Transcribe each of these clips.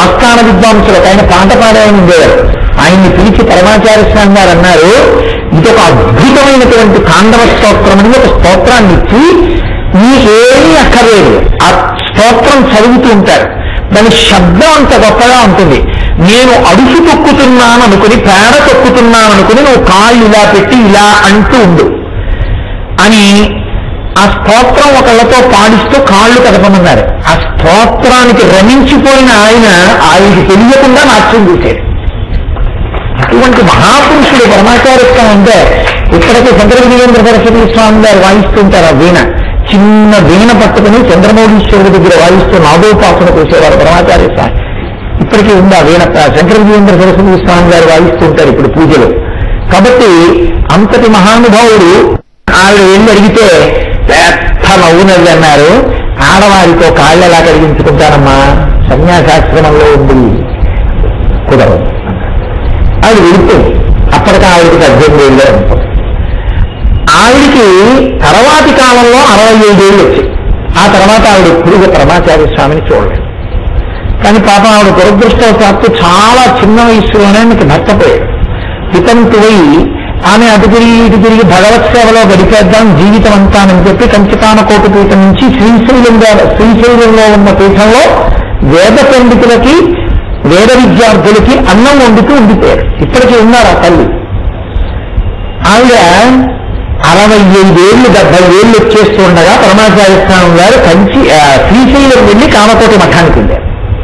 ఆస్థాన విద్వాంసులు ఒక ఆయన పాట పాడే ఆయన ఉండేవారు ఆయన్ని పిలిచి పరమాచార్య స్వామి గారు అన్నారు ఇదొక అద్భుతమైనటువంటి తాండవ స్తోత్రం అని ఒక స్తోత్రాన్ని ఇచ్చి మీకేమీ అక్కర్లేదు ఆ స్తోత్రం చదువుతూ ఉంటారు దాని శబ్దం అంత గొప్పగా ఉంటుంది నేను అడుసు తొక్కుతున్నాను అనుకుని పేడ తొక్కుతున్నాను అనుకుని నువ్వు కాళ్ళు ఇలా పెట్టి ఇలా అంటూ ఉండు అని ఆ స్తోత్రం ఒకళ్ళతో పాడిస్తూ కాళ్ళు కదపమన్నారు ఆ స్తోత్రానికి రమించిపోయిన ఆయన ఆయనకి తెలియకుండా నాట్యం చేశాడు అటువంటి మహాపురుషుడు పరమాచార్యత్వం అంటే ఇప్పటికీ శంకర విజయేంద్ర సరస్వతి స్వామి గారు వాయిస్తుంటారు ఆ వీణ చిన్న వీణ పట్టుకుని చంద్రమౌళీశ్వరుడి దగ్గర వాయిస్తూ నాదోపాసన చేసేవారు పరమాచార్య స్వామి ఇప్పటికీ ఉంది ఆ వీణ శంకర విజయేంద్ర సరస్వతి స్వామి గారు వాయిస్తుంటారు ఇప్పుడు పూజలు కాబట్టి అంతటి మహానుభావుడు ఆవిడ వెళ్ళి అడిగితే పెద్ద నవ్వునది అన్నారు ఆడవారితో కాళ్ళు ఎలా కడిగించుకుంటారమ్మా సన్యాసాశ్రమంలో ఉంది కుదరదు ఆవిడ వెళుతుంది అప్పటికి ఆవిడకి అర్థం ఏళ్ళే ఉంటుంది ఆవిడికి తర్వాతి కాలంలో అరవై ఐదేళ్ళు వచ్చాయి ఆ తర్వాత ఆవిడ ఎప్పుడు పరమాచార్య స్వామిని చూడలేదు కానీ పాపం ఆవిడ దురదృష్టవశాత్తు చాలా చిన్న వయసులోనే మీకు భర్తపోయాడు వితంతువై ఆమె అటు తిరిగి ఇటు తిరిగి భగవత్ సేవలో గడిపేద్దాం జీవితం అంతానని చెప్పి కంచకామకోటి పీఠం నుంచి శ్రీశైలం గా- శ్రీశైలంలో ఉన్న పీఠంలో వేద పండితులకి వేద విద్యార్థులకి అన్నం వండుతూ ఉండిపోయారు ఇప్పటికీ ఉన్నారు ఆ తల్లి ఆవిడ అరవై ఐదేళ్లు డెబ్బై ఏళ్ళు వచ్చేస్తుండగా పరమాచార్య స్వామి గారు కంచి ఆ, శ్రీశైలం వెళ్ళి కామకోటి మఠానికి వెళ్ళారు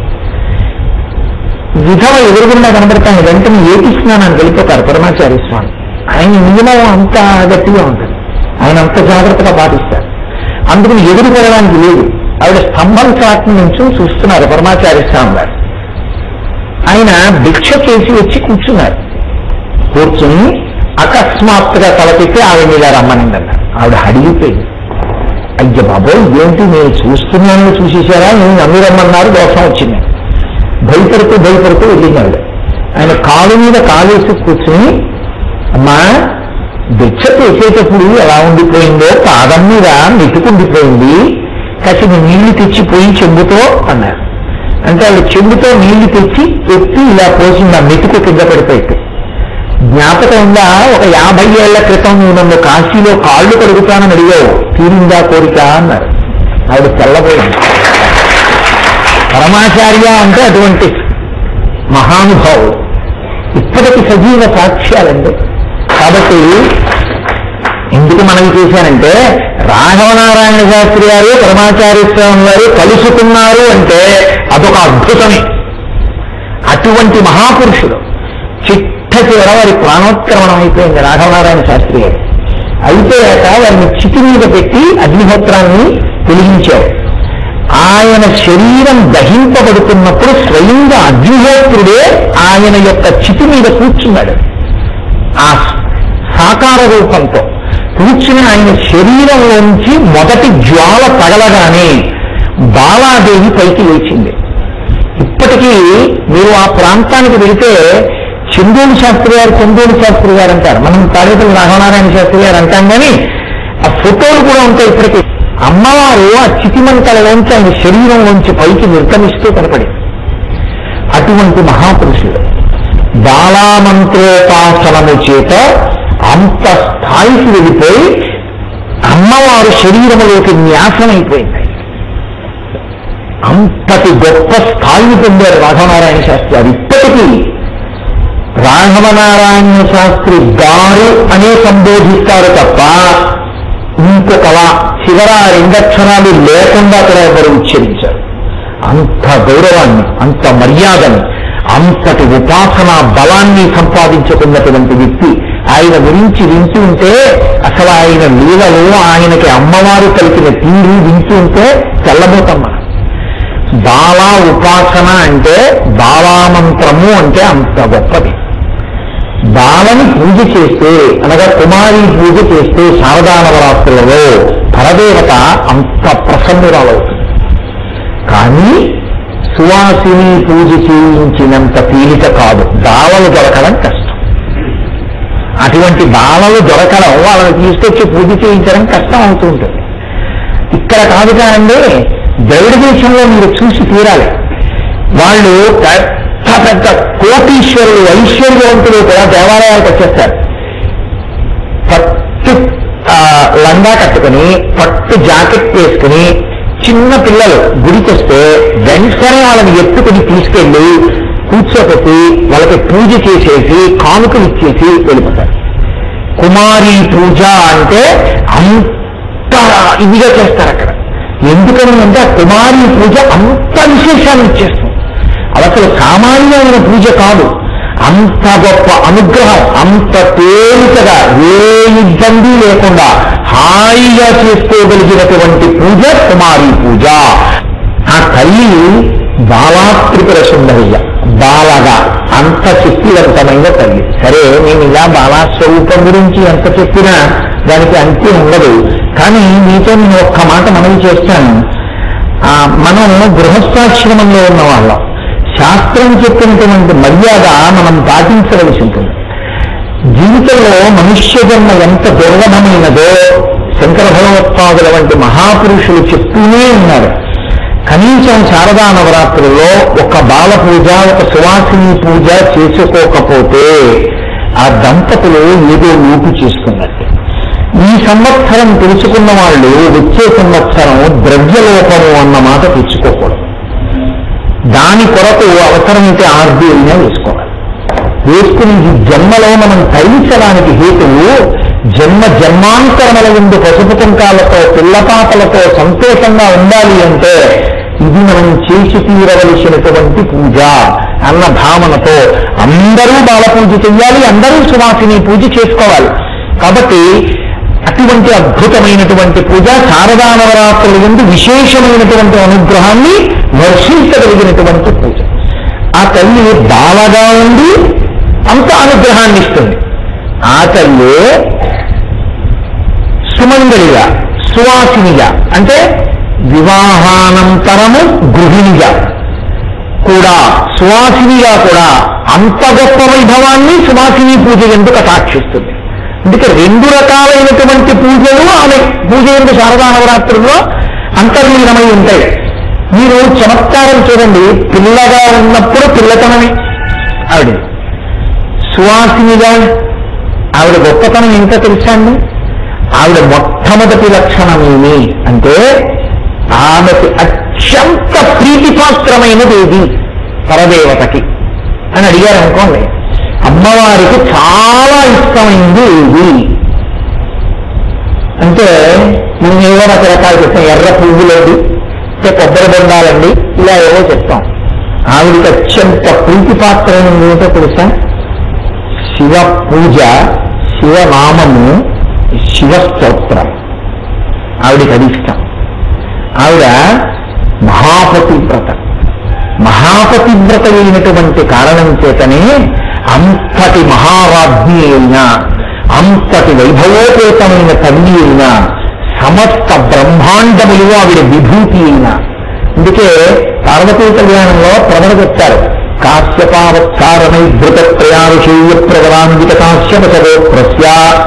విధవ ఎదురుగుండా కనబడతాను వెంటనే ఏపిస్తున్నానని వెళ్ళిపోతారు పరమాచార్య స్వామి ఆయన నియమం అంత గట్టిగా ఉంటుంది ఆయన అంత జాగ్రత్తగా పాటిస్తారు అందుకని ఎదురు పడడానికి లేదు ఆవిడ స్తంభం చాటు నుంచి చూస్తున్నారు పరమాచార్య స్వామి గారు ఆయన భిక్ష చేసి వచ్చి కూర్చున్నారు కూర్చుని అకస్మాత్తుగా తలపెట్టి ఆవిడ ఇలా రమ్మనండి అన్నారు ఆవిడ అడిగిపోయింది అయ్య బాబోయ్ ఏంటి నేను చూస్తున్నాను చూసేసారా నేను నమ్మి రమ్మన్నారు దోషం వచ్చింది భయపడుతూ భయపడుతూ వెళ్ళింది ఆవిడ ఆయన కాలు మీద కాలేసి కూర్చుని అమ్మా భిక్ష చేసేటప్పుడు ఎలా ఉండిపోయిందో పాదం మీద మెతుకుండిపోయింది కసిని నీళ్లు తెచ్చి పోయి చెంబుతో అన్నారు అంటే ఆవిడ చెంబుతో నీళ్లు తెచ్చి ఎత్తి ఇలా పోసింది ఆ మెతుకు కింద పడిపోయి జ్ఞాపకం ఉందా ఒక యాభై ఏళ్ల క్రితం నువ్వు నన్ను కాశీలో కాళ్ళు కడుగుతానని అడిగావు తీరిందా కోరిక అన్నారు ఆవిడ తెల్లబోయింది పరమాచార్య అంటే అటువంటి మహానుభావుడు ఇప్పటికి సజీవ సాక్ష్యాలండి కాబట్టి ఎందుకు మనం చేశానంటే రాఘవనారాయణ శాస్త్రి గారు పరమాచార్య స్వామి గారు కలుసుకున్నారు అంటే అదొక అద్భుతమే అటువంటి మహాపురుషుడు చిట్ట చివర వారి ప్రాణోత్క్రమణం అయిపోయింది రాఘవనారాయణ శాస్త్రి గారు అయిపోయాక వారిని చితి మీద పెట్టి అగ్నిహోత్రాన్ని వెలిగించారు ఆయన శరీరం దహింపబడుతున్నప్పుడు స్వయంగా అగ్నిహోత్రుడే ఆయన యొక్క చితి మీద కూర్చున్నాడు ఆ సాకార రూపంతో కూర్చుని ఆయన శరీరంలోంచి మొదటి జ్వాల తగలగానే బాలాదేవి పైకి లేచింది ఇప్పటికీ మీరు ఆ ప్రాంతానికి వెళితే చందూరు శాస్త్రి గారు చందూరు శాస్త్రి గారు అంటారు మనం తాడేపల్లి రాఘవనారాయణ శాస్త్రి గారు అంటాం కానీ ఆ ఫోటోలు కూడా ఉంటాయి ఇప్పటికీ అమ్మవారు ఆ చితిమంతలలోంచి ఆయన శరీరంలోంచి పైకి నిర్గమిస్తూ కనపడింది అటువంటి మహాపురుషుడు బాలామంత్రోపాసనము చేత అంత స్థాయికి వెళ్ళిపోయి అమ్మవారు శరీరములోకి న్యాసమైపోయింది అంతటి గొప్ప స్థాయిని పొందారు రాఘవనారాయణ శాస్త్రి గారు ఇప్పటికీ రాఘవనారాయణ శాస్త్రి గారు అనే సంబోధిస్తారు తప్ప ఇంకొకలా చివర ఆ రెండక్షరాలు లేకుండా కూడా ఎవరు ఉచ్చరించారు అంత గౌరవాన్ని అంత మర్యాదని అంతటి ఉపాసన బలాన్ని సంపాదించుకున్నటువంటి వ్యక్తి ఆయన గురించి వింటూ ఉంటే అసలు ఆయన లీలలో ఆయనకి అమ్మవారు కలిపిన తీరు వింటూ ఉంటే తెల్లబోతాం మనం బాలా ఉపాసన అంటే బాలామంత్రము అంటే అంత గొప్పది బాలని పూజ చేస్తే అనగా కుమారి పూజ చేస్తే శారదా నవరాత్రులలో పరదేవత అంత ప్రసన్నురాలవుతుంది కానీ సువాసిని పూజ చేయించినంత తేలిక కాదు బాలలు దొరకడం కష్టం అటువంటి బాలలు దొరకడం వాళ్ళని తీసుకొచ్చి పూజ చేయించడం కష్టం అవుతూ ఉంటుంది ఇక్కడ కాదు కానండి ద్రవిడ దేశంలో మీరు చూసి తీరాలి వాళ్ళు పెద్ద పెద్ద కోటీశ్వరులు ఐశ్వర్యవంతులు కూడా దేవాలయాలకు వచ్చేస్తారు పట్టు ఆ, లంగా కట్టుకుని పట్టు జాకెట్ వేసుకుని చిన్న పిల్లలు గుడికి వస్తే వెంటనే వాళ్ళని ఎత్తుకుని తీసుకెళ్లి కూర్చోపెట్టి వాళ్ళకి పూజ చేసేసి కానుకలు ఇచ్చేసి వెళ్ళిపోతారు కుమారి పూజ అంటే అంత ఇదిగా చేస్తారు అక్కడ ఎందుకని అంటే ఆ కుమారి పూజ అంత విశేషాన్ని ఇచ్చేస్తుంది అది అసలు సామాన్యమైన పూజ కాదు అంత గొప్ప అనుగ్రహం అంత తేలికగా ఏ ఇబ్బంది లేకుండా హాయిగా చేసుకోగలిగినటువంటి పూజ కుమారి పూజ ఆ తల్లి బాలాత్రిపుర సుందరయ్య బాలగా అంత శక్తివంతమైన తల్లి సరే నేను ఇలా బాలాస్వరూపం గురించి ఎంత చెప్పినా దానికి అంతే ఉండదు కానీ మీతో నేను ఒక్క మాట మనవి చేస్తాను ఆ, మనం గృహస్థాశ్రమంలో ఉన్న వాళ్ళం శాస్త్రం చెప్పినటువంటి మర్యాద మనం పాటించవలసి ఉంటుంది జీవితంలో మనుష్య జన్మ ఎంత దుర్లభమైనదో శంకర భగవత్పాదుల వంటి మహాపురుషులు చెప్తూనే ఉన్నారు కనీసం శారదా నవరాత్రుల్లో ఒక బాల పూజ ఒక సువాసిని పూజ చేసుకోకపోతే ఆ దంపతులు ఏదో ఊపి చేసుకున్నట్టు ఈ సంవత్సరం తెలుసుకున్న వాళ్ళు వచ్చే సంవత్సరం ద్రవ్యలోపము అన్న మాట తెచ్చుకోకూడదు దాని కొరకు అవసరమైతే ఆర్బీఐనే వేసుకోవాలి వేసుకుని ఈ జన్మలో మనం తరించడానికి హేతువు జన్మ జన్మాంతరముల ముందు పసుపు కుంకాలతో పిల్లపాపలతో సంతోషంగా ఉండాలి అంటే ఇది మనం చేసి తీరవలసినటువంటి పూజ అన్న భావనతో అందరూ బాల పూజ చెయ్యాలి అందరూ సువాసిని పూజ చేసుకోవాలి కాబట్టి అటువంటి అద్భుతమైనటువంటి పూజ శారదా నవరాత్రుల ఎందు విశేషమైనటువంటి అనుగ్రహాన్ని వర్షించగలిగినటువంటి పూజ ఆ తల్లి బాలగా ఉండి అంత అనుగ్రహాన్ని ఇస్తుంది ఆ తల్లి సుమంగళిగా సువాసినిగా అంటే వివాహానంతరము గృహిణిగా కూడా సువాసినిగా కూడా అంత గొప్ప వైభవాన్ని సువాసిని పూజ ఎందుకు కటాక్షిస్తుంది అందుకే రెండు రకాలైనటువంటి పూజలు ఆమె పూజ ఎందుకు శారదా నవరాత్రుల్లో అంతర్లీనమై ఉంటాయి మీరు చమత్కారం చూడండి పిల్లగా ఉన్నప్పుడు పిల్లతనమే ఆవిడ సువాసినిగా ఆవిడ గొప్పతనం ఏంటో తెలుసా అండి ఆవిడ మొట్టమొదటి లక్షణం ఏమి అంటే ఆమెకి అత్యంత ప్రీతిపాత్రమైనది ఏది పరదేవతకి అని అడిగారు అనుకోండి అమ్మవారికి చాలా ఇష్టమైంది ఏది అంటే మేము ఏవో రకరకాలు చెప్తాం ఎర్ర పువ్వులండి అంటే కొబ్బరి బొండాలండి ఇలా ఏవో చెప్తాం ఆవిడికి అత్యంత ప్రీతిపాత్రమైనది ఏంటో తెలుసా శివ పూజ శివనామము శివస్తోత్రం ఆవిడికి అది ఇష్టం ఆవిడ మహాపతివ్రత మహాపతివ్రత అయినటువంటి కారణం చేతనే అంతటి మహారాజ్ఞి అయిన అంతటి వైభవోపేతమైన తల్లి అయిన సమస్త బ్రహ్మాండములు ఆవిడ విభూతి అయిన అందుకే పార్వతీ కళ్యాణంలో ప్రజలు చెప్తారు కాశ్యపావత్సారణై ధృత ప్రయావిషేయ ప్రవరాన్విత కాశ్యప సగోత్రస్య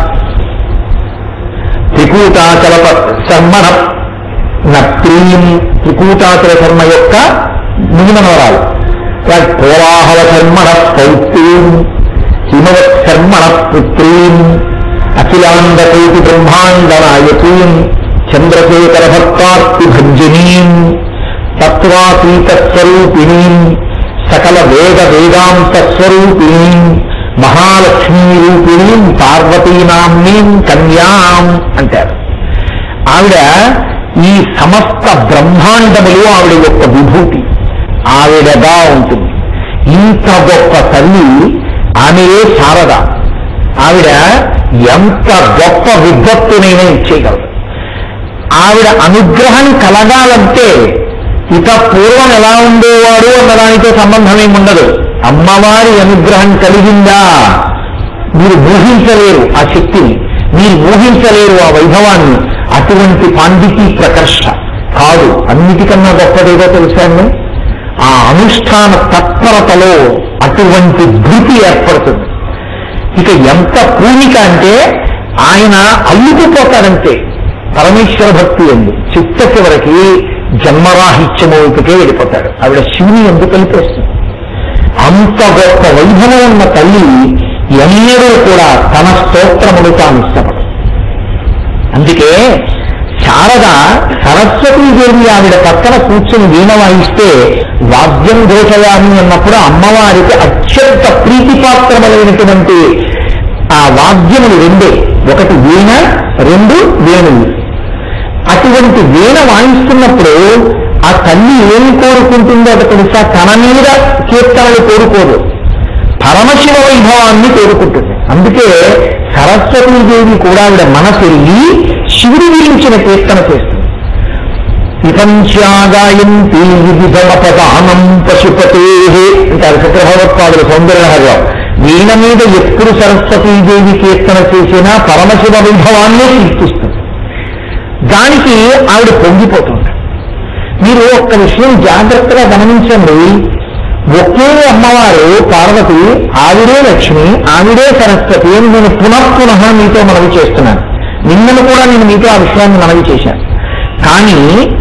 త్రికూటాచల శర్మణ నత్రీం త్రికూటాచల శర్మ యొక్క నియమనవరాలు పోరాహవ శర్మణ పౌత్రీం హిమవత్ శర్మణ పుత్రీం అఖిలాండకోటి బ్రహ్మాండ నాయకీం చంద్రశేఖర భక్తార్తి భంజనీం తత్వాతీత స్వరూపిణీం సకల వేద వేదాంత స్వరూపిణీం మహాలక్ష్మీ రూపిణీం పార్వతీనామ్నీం కన్యాం అంటారు ఆవిడ ఈ సమస్త బ్రహ్మాండములు ఆవిడ యొక్క విభూతి ఆవిడగా ఉంటుంది ఇంత గొప్ప తల్లి ఆమెయే శారద ఆవిడ ఎంత గొప్ప విద్వత్తునైనా ఇచ్చేయగలదు ఆవిడ అనుగ్రహం కలగాలంటే ఇక పూర్వం ఎలా ఉండేవాడు అన్నదానితో సంబంధం ఏమి ఉండదు అమ్మవారి అనుగ్రహం కలిగిందా మీరు ఊహించలేరు ఆ శక్తిని మీరు ఊహించలేరు ఆ వైభవాన్ని అటువంటి పాండితీ ప్రకర్ష కాదు అన్నిటికన్నా గొప్పదేదో తెలుసా అండి ఆ అనుష్ఠాన తత్పరతలో అటువంటి ధృతి ఏర్పడుతుంది ఇక ఎంత పూనిక అంటే ఆయన అల్లుకుపోతాడంతే పరమేశ్వర భక్తి అండి చిట్ట చివరికి జన్మరాహిత్యమోపికే వెళ్ళిపోతాడు ఆవిడ శివుని ఎందుకు కలిపేస్తుంది అంత గొప్ప వైభవం ఉన్న తల్లి ఎన్నడూ కూడా తన స్తోత్రములు తాను ఇష్టపడదు అందుకే శారద సరస్వతీదేవి ఆవిడ పక్కన కూర్చుని వీణ వాయిస్తే వాద్యం ఘోషయామి అన్నప్పుడు అమ్మవారికి అత్యంత ప్రీతిపాత్రములైనటువంటి ఆ వాద్యములు రెండే ఒకటి వీణ రెండు వేణువు అటువంటి వీణ వాయిస్తున్నప్పుడు ఆ తల్లి ఏం కోరుకుంటుందో అది తెలుసా తన మీద కీర్తనలు కోరుకోదు పరమశివ వైభవాన్ని కోరుకుంటుంది అందుకే సరస్వతీదేవి కూడా ఆవిడ మనసెల్లి శివుడి గురించిన కీర్తన చేస్తుంది ఇతంత్యాగాయంతి విధమపదానం పశుపతే అంటారు చక్రభగవత్పాదులు సౌందర్యహరిలో వీణ మీద ఎప్పుడు సరస్వతీదేవి కీర్తన చేసినా పరమశివ వైభవాన్నే కీర్తిస్తుంది దానికి ఆవిడ పొంగిపోతుంది మీరు ఒక్క విషయం జాగ్రత్తగా గమనించండి ఒకే అమ్మవారు పార్వతి ఆవిడే లక్ష్మి ఆవిడే సరస్వతి అని నేను పునః పునః మీతో మనవి చేస్తున్నాను నిన్నను కూడా నేను మీతో ఆ విషయాన్ని మనవి చేశాను కానీ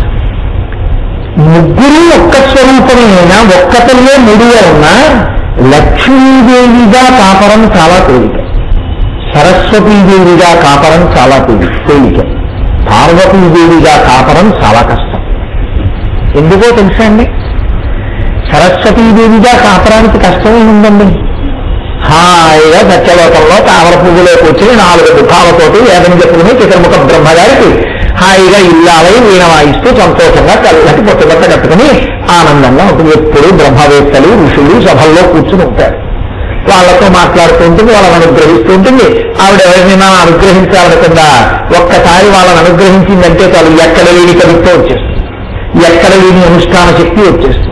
ముగ్గురు ఒక్క స్వరూపమైనా ఒక్కతల్లే ముడిగా ఉన్న లక్ష్మీదేవిగా కాపరం చాలా తేలిక సరస్వతీదేవిగా కాపరం చాలా తేలి- తేలిక పార్వతీదేవిగా కాపరం చాలా కష్టం ఎందుకో తెలుసా అండి సరస్వతీదేవిగా కాపరానికి కష్టం ఏముందండి హాయిగా సత్యలోకంలో తామర పువ్వులో కూర్చొని నాలుగు దుఃఖాలతోటి వేదం చెప్పుకుని చిత్రముఖ బ్రహ్మగారికి హాయిగా ఇల్లాలై వీణ వాయిస్తూ సంతోషంగా కళ్ళకి పొట్టుబట్ట కట్టుకుని ఆనందంగా ఉంటుంది ఎప్పుడు బ్రహ్మవేత్తలు ఋషులు సభల్లో కూర్చుని ఉంటారు వాళ్ళతో మాట్లాడుతూ ఉంటుంది వాళ్ళని అనుగ్రహిస్తూ ఉంటుంది ఆవిడ ఎవరినైనా అనుగ్రహించాలనుకుందా ఒక్కసారి వాళ్ళని అనుగ్రహించిందంటే చాలు ఎక్కడ లేని కవిత్వం వచ్చేస్తుంది ఎక్కడ లేని అనుష్ఠాన శక్తి వచ్చేస్తుంది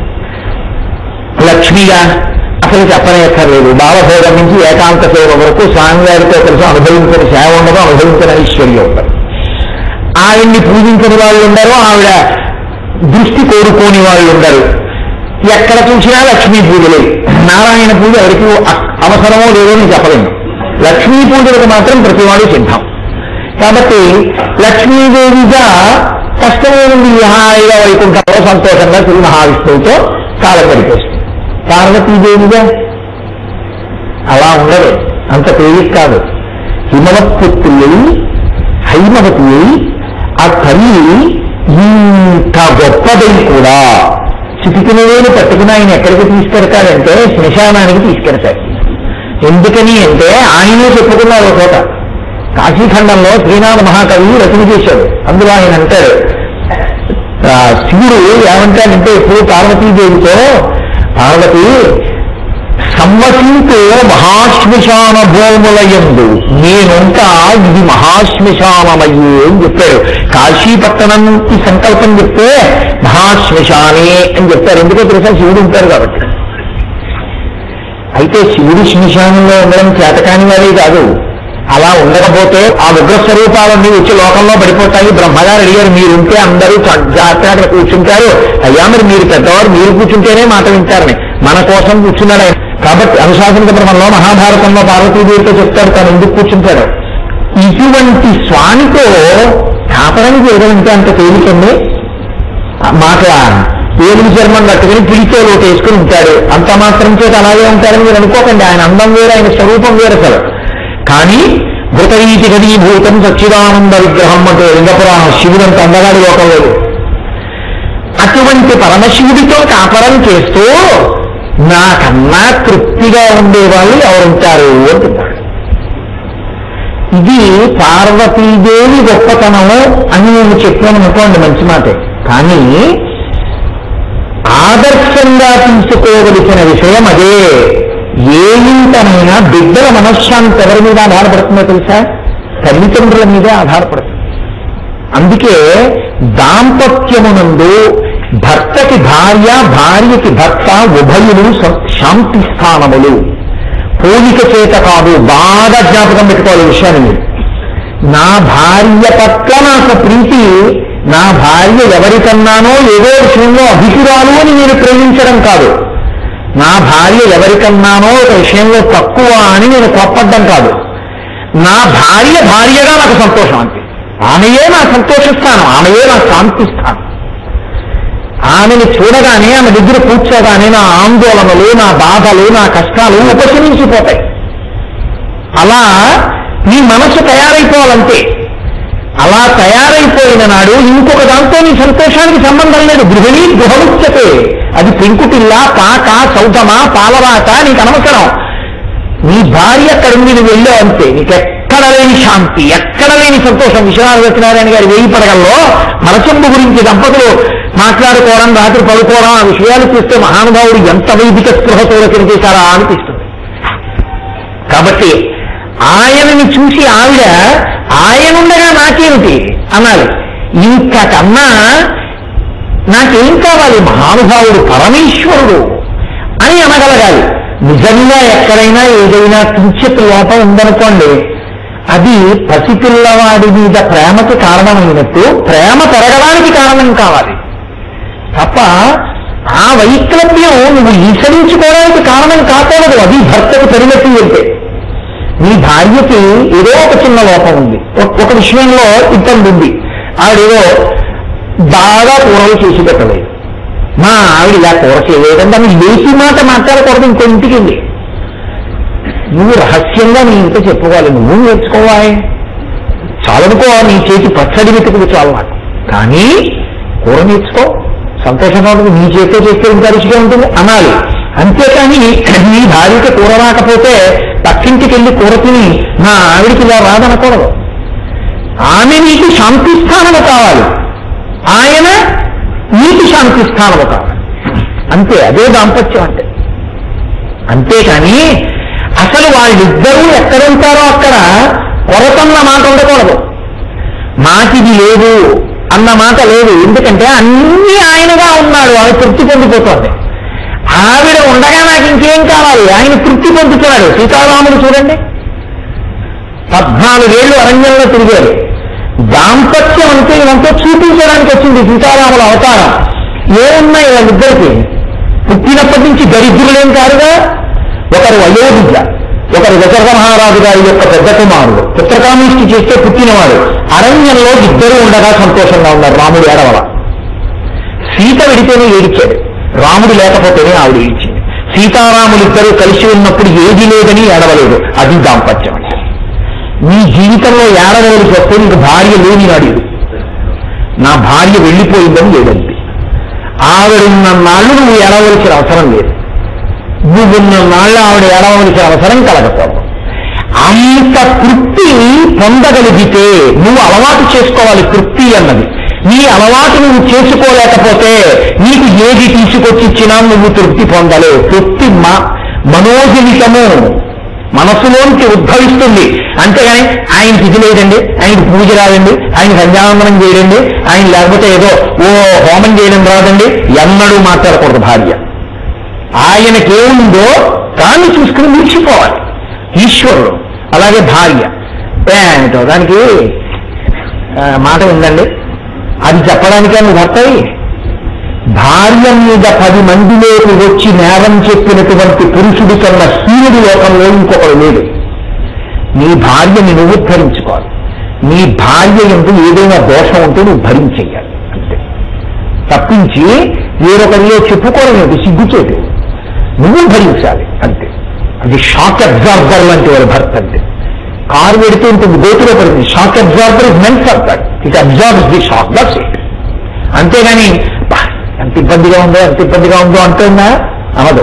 లక్ష్మిగా అసలు చెప్పనక్కర్లేదు బాలభోగం నుంచి ఏకాంత సేవ వరకు స్వామివారితో కలిసి అనుభవించిన సేవ ఉండదు అనుభవించిన ఐశ్వర్యం ఉండదు ఆయన్ని పూజించని వాళ్ళు ఉండరు ఆవిడ దృష్టి కోరుకోని వాళ్ళు ఉండరు ఎక్కడ చూసినా లక్ష్మీ పూజలే నారాయణ పూజ ఎవరికి అ- అవసరమో లేదో నేను చెప్పలేను లక్ష్మీ పూజలకు మాత్రం ప్రతివాడు సిద్ధం కాబట్టి లక్ష్మీదేవిగా కష్టమేముంది హాయిగా వైకుంఠంలో సంతోషంగా శ్రీ మహావిష్ణువుతో కాలం గడిపేస్తుంది పార్వతీదేవిగా అలా ఉండదు అంత తేలిక కాదు హిమవత్పుత్రులు హైమవతి ఆ తల్లి ఇంత గొప్పదై కూడా చిటికిన వేలు పట్టుకుని ఆయన ఎక్కడికి తీసుకెడతాడంటే శ్మశానానికి తీసుకెడతాడు ఎందుకని అంటే ఆయనే చెప్పుకున్నారు ఒక చోట కాశీఖండంలో శ్రీనాథ మహాకవి రచన చేశాడు అందులో ఆయన అంటాడు ఆ, శివుడు ఏమంటాడంటే ఇప్పుడు పార్వతీదేవితో పార్వతి సంవసింతో మహాశ్మశాన భూములయందు నేనుంటా ఇది మహాశ్మశానమయ్యే అని చెప్పాడు కాశీపట్టణంకి సంకల్పం చెప్తే మహాశ్మశానే అని చెప్పారు ఎందుకో తెలుసా శివుడు ఉంటారు కాబట్టి అయితే శివుడు శ్మశానంలో ఉండడం చేతకాని వాడే కాదు అలా ఉండకపోతే ఆ ఉగ్ర స్వరూపాలన్నీ వచ్చి లోకంలో పడిపోతాయి బ్రహ్మగారు అడిగారు మీరుంటే అందరూ చ- జాగ్రత్తగా కూర్చుంటారు అయ్యా మరి మీరు పెద్దవారు మీరు కూర్చుంటేనే మాట వింటారని మన కోసం కూర్చున్నాడు ఆయన కాబట్టి అనుశాసనిక బ్రహ్మంలో మహాభారతంలో పార్వతీదేవితో చెప్తాడు తను ఎందుకు కూర్చుంటాడు ఇటువంటి స్వామితో కాపరం చేయడం అంత తేలికండి మాట ఏనుగు చర్మం కట్టుకుని పిలిచే లోటు వేసుకుని ఉంటాడు అంత మాత్రం చేత అలాగే ఉంటారని మీరు అనుకోకండి ఆయన అందం వేరు ఆయన స్వరూపం వేరు అసలు కానీ భూతరీతి గదీభూతం సచ్చిదానంద విగ్రహం అంటే లింగపురాణం శివుడంత అందగాడి లోకం లేదు అటువంటి పరమశివుడితో కాపరం చేస్తూ నాకన్నా తృప్తిగా ఉండేవాళ్ళు ఎవరుంటారు అంటున్నాడు ఇది పార్వతీదేవి గొప్పతనము అని నేను చెప్పాను అనుకోండి మంచి మాటే కానీ ఆదర్శంగా తీసుకోవలసిన విషయం అదే ఏ ఇంటనైనా బిడ్డల మనశ్శాంతి ఎవరి మీద ఆధారపడుతుందో తెలుసా తల్లిదండ్రుల మీదే ఆధారపడుతుంది అందుకే దాంపత్యమునందు భర్తకి భార్య భార్యకి భర్త ఉభయులు సం- శాంతి స్థానములు పోలిక చేత కాదు బాగా జ్ఞాపకం పెట్టుకోవాలి ఈ విషయాన్ని మీరు నా భార్య పట్ల నాకు ప్రీతి నా భార్య ఎవరికన్నానో ఏదో విషయంలో అభిషురాలు అని నేను ప్రేమించడం కాదు నా భార్య ఎవరికన్నానో ఒక విషయంలో తక్కువ అని నేను కోప్పడ్డం కాదు నా భార్య భార్యగా నాకు సంతోషం అంతే ఆమెయే నా సంతోష స్థానం ఆమెయే నా శాంతి స్థానం ఆమెను చూడగానే ఆమె దగ్గర కూర్చోగానే నా ఆందోళనలు నా బాధలు నా కష్టాలు ఉపశమించిపోతాయి అలా నీ మనసు తయారైపోవాలంతే అలా తయారైపోయిన నాడు ఇంకొక దాంతో నీ సంతోషానికి సంబంధం లేదు గృహిణి గృహముచ్యతే అది పెంకుటిల్ల పాక సౌదమ పాలరాట నీకు అనవసరం నీ భార్య అక్కడ ఉంది నువ్వు వెళ్ళావు అంతే నీకు ఎక్కడ లేని శాంతి ఎక్కడ లేని సంతోషం విశ్వనాథ సత్యనారాయణ గారి వేయి పడగల్లో మనసంబు గురించి దంపతులు మాట్లాడుకోవడం రాత్రి పడుకోవడం ఆ విషయాలు చూస్తే మహానుభావుడు ఎంత వైదిక స్పృహతో రచన చేశారా అనిపిస్తుంది కాబట్టి ఆయనని చూసి ఆవిడ ఆయనుండగా నాకేమిటి అనాలి ఇంతకన్నా నాకేం కావాలి మహానుభావుడు పరమేశ్వరుడు అని అనగలగాలి నిజంగా ఎక్కడైనా ఏదైనా కించిత్ లోపం ఉందనుకోండి అది పసిపిల్లవాడి మీద ప్రేమకి కారణమైనట్టు ప్రేమ పెరగడానికి కారణం కావాలి తప్ప ఆ వైక్లభ్యం నువ్వు ఈసరించుకోవడానికి కారణం కాకూడదు అది భర్తకు పరిణతి వెళ్తే నీ భార్యకి ఏదో ఒక చిన్న లోపం ఉంది ఒక- ఒక విషయంలో ఇబ్బంది ఉంది ఆవిడేదో బాగా కూరలు చేసి పెట్టలేదు మా ఆవిడ ఇలా కూర చేయలేదంటే ఆమె లేచి మాట మాట్లాడకూడదు ఇంకో ఇంటికి వెళ్ళి నువ్వు రహస్యంగా నీ ఇంట్లో చెప్పుకోవాలి నువ్వు నేర్చుకోవాలి చాలనుకో నీ చేతి పచ్చడి వెతుకులు చాలు నాకు కానీ కూర నేర్చుకో సంతోషంగా ఉంటుంది నీ చేతితో చేస్తే ఇంకా రుచిగా ఉంటుంది అనాలి అంతేకాని నీ భార్యకి కూర రాకపోతే పక్కింటికి వెళ్ళి కూర తిని నా ఆవిడికి ఇలా రాదనకూడదు ఆమె నీకు శాంతి స్థానము కావాలి ఆయన నీకు శాంతి స్థానము కావాలి అంతే అదే దాంపత్యం అంటే అంతేకాని అసలు వాళ్ళిద్దరూ ఎక్కడుంటారో అక్కడ కొరతన్న మాట ఉండకూడదు మాకిది లేదు అన్న మాట లేదు ఎందుకంటే అన్ని ఆయనగా ఉన్నాడు ఆవిడ తృప్తి పొందిపోతోంది ఆవిడ ఉండగా నాకు ఇంకేం కావాలి ఆయన తృప్తి పొందుతున్నాడు సీతారాముడు చూడండి పద్నాలుగేళ్లు అరణ్యంలో తిరిగారు దాంపత్యం అంటే ఇదంతా చూపించడానికి వచ్చింది సీతారాముల అవతారం ఏమున్నాయి వాళ్ళిద్దరికి పుట్టినప్పటి నుంచి దరిద్రులేం కారుగా ఒకరు అయోధ్య ఒకరు దశరథ మహారాజు గారి యొక్క పెద్ద కుమారుడు పుత్రకామిష్టి చేస్తే పుట్టినవాడు అరణ్యంలో ఇద్దరు ఉండగా సంతోషంగా ఉన్నారు రాముడు ఏడవల సీత విడితేనే ఏడిచాడు రాముడు లేకపోతేనే ఆవిడ ఏడిచింది సీతారాములిద్దరూ కలిసి ఉన్నప్పుడు ఏది లేదని ఏడవలేదు అది దాంపత్యం అంటే నీ జీవితంలో ఏడవలసి వస్తే నీకు భార్య లేని నాడు నా భార్య వెళ్ళిపోయిందని లేదండి ఆవిడున్న నాళ్ళు నువ్వు ఏడవలసిన అవసరం లేదు నువ్వున్న నాళ్ళు ఆవిడ ఏడవలసిన అవసరం కలగకూడదు అంత తృప్తి పొందగలిగితే నువ్వు అలవాటు చేసుకోవాలి తృప్తి అన్నది నీ అలవాటు నువ్వు చేసుకోలేకపోతే నీకు ఏది తీసుకొచ్చి ఇచ్చినా నువ్వు తృప్తి పొందలేవు తృప్తి మా మనోజనితము మనసులోంచి ఉద్భవిస్తుంది అంతేగాని ఆయనకి ఇది లేదండి ఆయనకి పూజ రాదండి ఆయన సంధ్యావందనం చేయడండి ఆయన లేకపోతే ఏదో ఓ హోమం చేయడం రాదండి ఎన్నడూ మాట్లాడకూడదు భార్య ఆయనకేముందో దాన్ని చూసుకుని మురిసిపోవాలి ఈశ్వరుడు అలాగే భార్య ఏమిటో దానికి ఆ, మాట ఉందండి అది చెప్పడానికే నువ్వు భర్తవి భార్య మీద పది మందిలోకి వచ్చి నేరం చెప్పినటువంటి పురుషుడి కన్నా హీనుడి లోకంలో ఇంకొకడు లేడు నీ భార్యని నువ్వు ధరించుకోవాలి నీ భార్య ఎందు ఏదైనా దోషం ఉంటే నువ్వు భరించేయాలి అంతే తప్పించి వేరొకరిలో చెప్పుకోవడం సిగ్గుచేటు నువ్వు భరించాలి అంతే అది షాక్ అబ్జార్బర్ లాంటి వాడు భర్త అంటే కారు పెడితే ఉంటుంది గోతులో పడుతుంది shock absorber is meant for that it absorbs the shock that's it అంతేగాని "బా, ఎంత ఇబ్బందిగా ఉందో ఎంత ఇబ్బందిగా ఉందో అంటుందా అనదు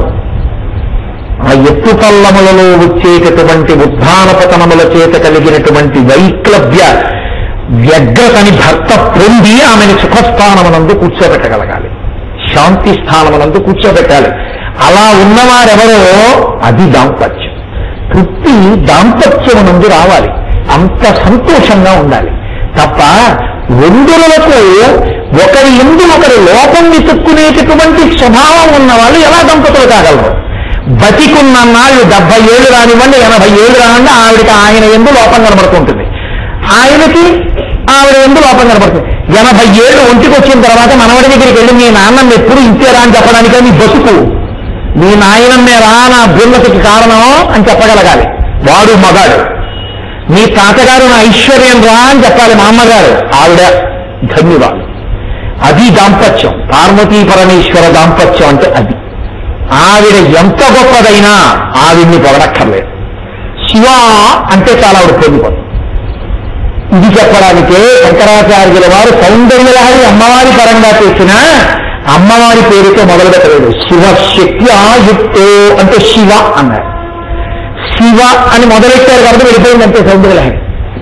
ఆ ఎత్తు పల్లములలో వచ్చేటటువంటి ఉద్ధాన పతనముల చేత కలిగినటువంటి వైక్లభ్య వ్యగ్రతని భర్త పొంది ఆమెను సుఖస్థానమునందు కూర్చోబెట్టగలగాలి శాంతి స్థానమునందు కూర్చోబెట్టాలి అలా ఉన్నవారెవరో అది దాంపత్యం తృప్తి దాంపత్యమునందు రావాలి అంత సంతోషంగా ఉండాలి తప్ప వందులకు ఒకరి ఎందు ఒకరి లోపం వెతుక్కునేటటువంటి స్వభావం ఉన్న వాళ్ళు ఎలా దంపతులు కాగలరు బతికున్న నాళ్ళు డెబ్బై ఏళ్ళు రానివ్వండి ఎనభై ఏళ్ళు రానివ్వండి ఆవిడకి ఆయన ఎందు లోపం కనబడుతుంటుంది ఆయనకి ఆవిడ ఎందు లోపం కనబడుతుంది ఎనభై ఏళ్ళు ఒంటికి వచ్చిన తర్వాత మనవడి దగ్గరికి వెళ్ళి మీ నాన్నమ్మ ఎప్పుడు ఇంతేరా అని చెప్పడానికి నీ బతుకు మీ నాయనమ్మే రా నా అభ్యున్నతికి కారణం అని చెప్పగలగాలి వాడు మగాడు మీ తాతగారు నా ఐశ్వర్యం రా అని చెప్పాలి మా అమ్మగారు ఆవిడ ధన్యురాలు అది దాంపత్యం పార్వతీ పరమేశ్వర దాంపత్యం అంటే అది ఆవిడ ఎంత గొప్పదైనా ఆవిడ్ని పొగడక్కర్లేదు శివ అంటే చాలా ఆవిడ పొందిపోతుంది ఇది చెప్పడానికే శంకరాచార్యుల వారు సౌందర్యలహరి అమ్మవారి పరంగా చేసిన అమ్మవారి పేరుతో మొదలు పెట్టలేదు శివశక్తి ఆయుక్తో అంటే శివ అన్నారు శివ అని మొదలెట్టారు కాబట్టి వెళ్ళిపోయిందంటే సౌందర్యలహరి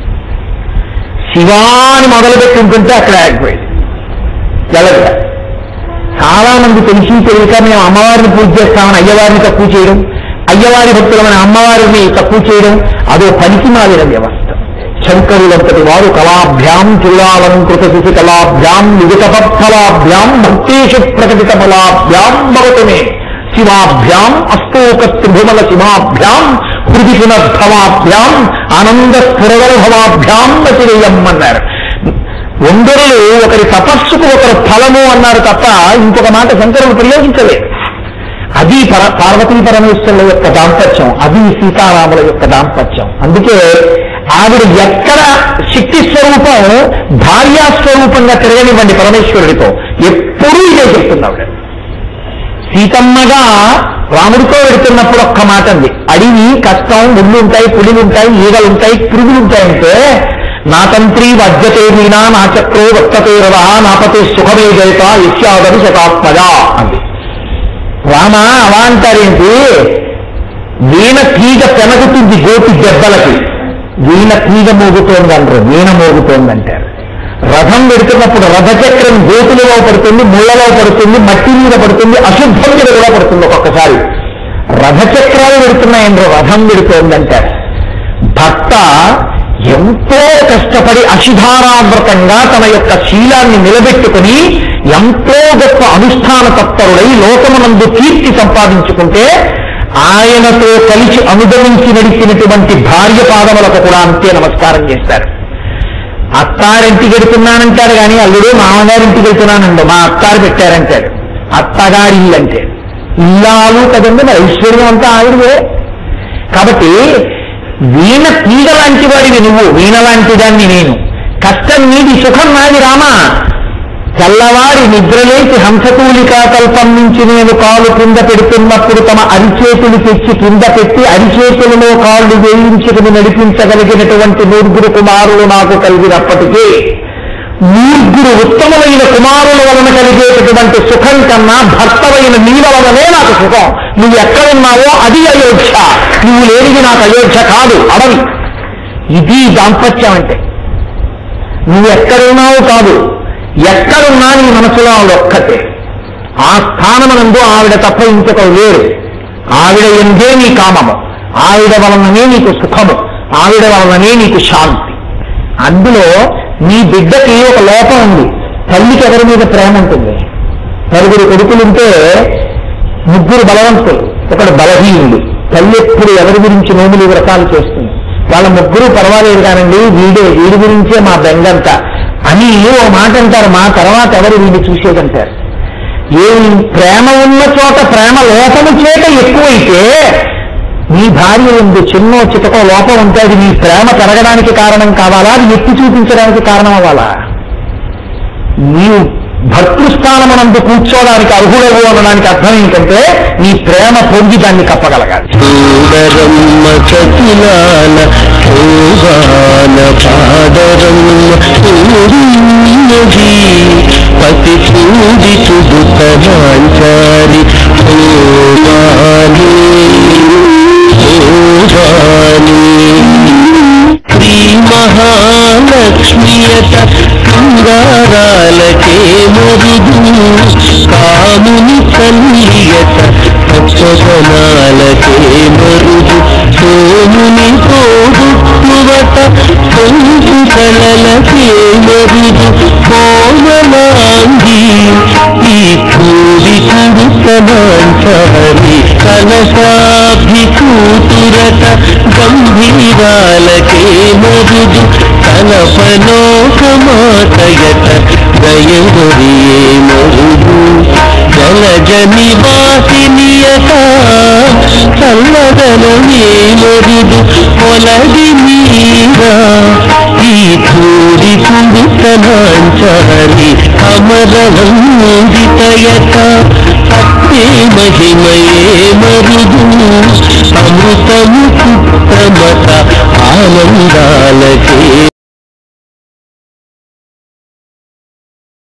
శివ అని మొదలు పెట్టుకుంటుంటే అక్కడ ఆగిపోయింది వెళ్ళదు చాలా మంది తెలిసి తెలియక మేము అమ్మవారిని పూజ చేస్తామని అయ్యవారిని తక్కువ చేయడం అయ్యవారి భక్తులమైన అమ్మవారిని తక్కువ చేయడం అదో పనికి మాలిన వ్యవస్థ శంకరులంతటి వారు కళాభ్యాం చూడాలంకృత శిశు కళాభ్యాం నిజతపఫలాభ్యాం భక్తేషు ప్రకటిత ఫలాభ్యాం భవతుమే శివాభ్యాం అస్తోక త్రిభుమల శివాభ్యాం హృది పునర్భవాభ్యాం ఆనంద స్ఫురవరభవాభ్యాం వతిరేయం అన్నారు ఎందరూ ఒకరి తపస్సుకు ఒకరు ఫలము అన్నారు తప్ప ఇంకొక మాట శంకరులు ప్రయోగించలేదు అది పర పార్వతీ పరమేశ్వరుల యొక్క దాంపత్యం అది సీతారాముల యొక్క దాంపత్యం అందుకే ఆవిడ ఎక్కడ శక్తి స్వరూపం భార్యా స్వరూపంగా తిరగనివ్వండి పరమేశ్వరుడితో ఎప్పుడూ ఇదే చెప్తుంది ఆవిడ సీతమ్మగా రాముడితో వెడుతున్నప్పుడు ఒక్క మాట అంది అడివి కష్టం ముళ్ళు ఉంటాయి పులిలు ఉంటాయి ఈగలు ఉంటాయి పురుగులు ఉంటాయంటే నా తంత్రి వజ్జతే వీణా నా చక్రో వక్తతే రవ నాపతే సుఖమే జయత ఇత్యాదవి శతాత్మజ అంది రామ అలా అంటారేంటి వీణ తీగ పెనగుతుంది గోటి దెబ్బలకి వీణ తీగ మోగుతోంది అంటారు వీణ మోగుతోంది అంటారు రథం పెడుతున్నప్పుడు రథచక్రం గోతులలో పడుతుంది ముళ్ళలో పడుతుంది మట్టి మీద పడుతుంది అశుద్ధం మీద కూడా పడుతుంది ఒక్కొక్కసారి రథచక్రాలు పెడుతున్నాయండ్రు రథం పెడుతోందంటారు భర్త ఎంతో కష్టపడి అశిధారావ్రతంగా తన యొక్క శీలాన్ని నిలబెట్టుకుని ఎంతో గొప్ప అనుష్ఠాన తత్పరుడై లోకమునందు కీర్తి సంపాదించుకుంటే ఆయనతో కలిసి అనుగమించి నడిచినటువంటి భార్య పాదములకు కూడా అంతే నమస్కారం చేస్తారు అత్తారింటికి వెడుతున్నానంటారు కానీ అల్లుడు మామగారింటికి వెళ్తున్నానండి మా అత్తారు పెట్టారంటాడు అత్తగారి ఇల్లు అంటే ఇల్లాలు కదండి మరి ఐశ్వర్యం అంతా ఆవిడవే కాబట్టి వీణ తీగ లాంటి వాడివి నువ్వు వీణ లాంటి దాన్ని నేను కష్టం నీది సుఖం నాది రామా తెల్లవారి నిద్రలేచి హంసతూలికా కల్పం నుంచి నేను కాలు కింద పెడుతున్నప్పుడు తమ అరిచేతులు తెచ్చి కింద పెట్టి అరిచేతులలో కాళ్ళు వేయించుకుని నడిపించగలిగినటువంటి నూరుగురు కుమారులు నాకు కలిగినప్పటికీ నూరుగురు ఉత్తమమైన కుమారుల వలన కలిగేటటువంటి సుఖం కన్నా భర్తవైన నీ వలననే నాకు సుఖం నువ్వు ఎక్కడున్నావో అది అయోధ్య నువ్వు లేనిది నాకు అయోధ్య కాదు అడవి ఇది దాంపత్యం అంటే నువ్వు ఎక్కడున్నావు కాదు ఎక్కడున్నా నీ మనసులో ఆవిడ ఒక్కటే ఆ స్థానమనందు ఆవిడ తప్ప ఇంకొకరు లేరు ఆవిడ ఎందే నీ కామము ఆవిడ వలననే నీకు సుఖము ఆవిడ వలననే నీకు శాంతి అందులో నీ బిడ్డకి ఒక లోపం ఉంది తల్లికి ఎవరి మీద ప్రేమ ఉంటుంది నలుగురు కొడుకులుంటే ముగ్గురు బలవంతులు ఒకడు బలహీనుడు తల్లి ఎప్పుడు ఎవరి గురించి నోములు వ్రతాలు చేస్తుంది వాళ్ళ ముగ్గురు పర్వాలేదు కానండి వీడే వీడి గురించే మా బెంగంతా అని ఓ మాట అంటారు మా తర్వాత ఎవరు వీడిని చూసేదంటారు ఏం ప్రేమ ఉన్న చోట ప్రేమ లోపము చేత ఎక్కువైతే నీ భార్య ఉంది చిన్నో చితకో లోపం ఉంటే అది నీ ప్రేమ పెరగడానికి కారణం కావాలా అది ఎత్తి చూపించడానికి కారణం అవ్వాలా నీవు భర్తృస్థానమనందు కూర్చోవడానికి అర్హుడవు అనడానికి అర్థం ఏంటంటే నీ ప్రేమ పొంది దాన్ని కప్పగలగాలి సుందరమ్మ చతులాల శోభాన పాదరమ్మ పూరినది పతి పూజితుడు తమాంచారి శోభాని శోభాని శ్రీ మహాలక్ష్మియత శృంగారాలకే మరుదు కాముని కల్లియత సత్వనాలకే మరుదు సోముని తోడువత సొంపు కళలకే మరుదు కోమలాంగి ఈ పూరితుడు సమాంచారి కలశాభి కూతురట గంభీరాలకే మరుదు కలపలోకమాతయత ఎవరియే మరుగు జలజ నివాసినియత చల్లదనమే మరుదు పొలది మీరా ఈ ధూరి పుడుతనాంచాలి అమరవందితయత సత్యే మహిమయే మరుదు అమృతము పుట్టమత ఆనందాలకే